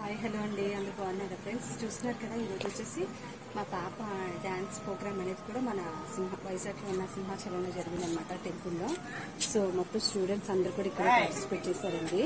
hi hello అండి అందరూ బాగున్నారు ఫ్రెండ్స్ చూస్తున్నారు కదా ఈరోజు వచ్చేసి మా పాప డ్యాన్స్ ప్రోగ్రామ్ అనేది కూడా మన సింహ వైజాగ్లో ఉన్న సింహాచలంలో జరిగిందనమాట టెంపుల్లో సో మొత్తం స్టూడెంట్స్ అందరూ కూడా ఇక్కడ పార్టిసిపేట్ చేశారండి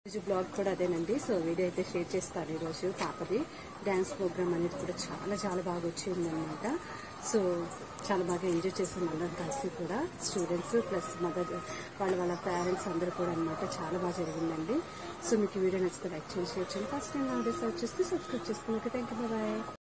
రోజు బ్లాగ్ కూడా అదేనండి సో వీడియో అయితే షేర్ చేస్తాను ఈరోజు పాపది డ్యాన్స్ ప్రోగ్రామ్ అనేది కూడా చాలా చాలా బాగా వచ్చింది అనమాట సో చాలా బాగా ఎంజాయ్ చేసాం అందరం కలిసి కూడా స్టూడెంట్స్ ప్లస్ మదర్ వాళ్ళ వాళ్ళ పేరెంట్స్ అందరూ కూడా అనమాట చాలా బాగా జరిగిందండి సో మీకు ఈ వీడియో నచ్చితే లైక్ చేసి షేర్ చేయండి ఫస్ట్ టైం నా వీడియోస్ వచ్చేసి సబ్స్క్రైబ్ చేసుకున్నాక థ్యాంక్ యూ బాయ్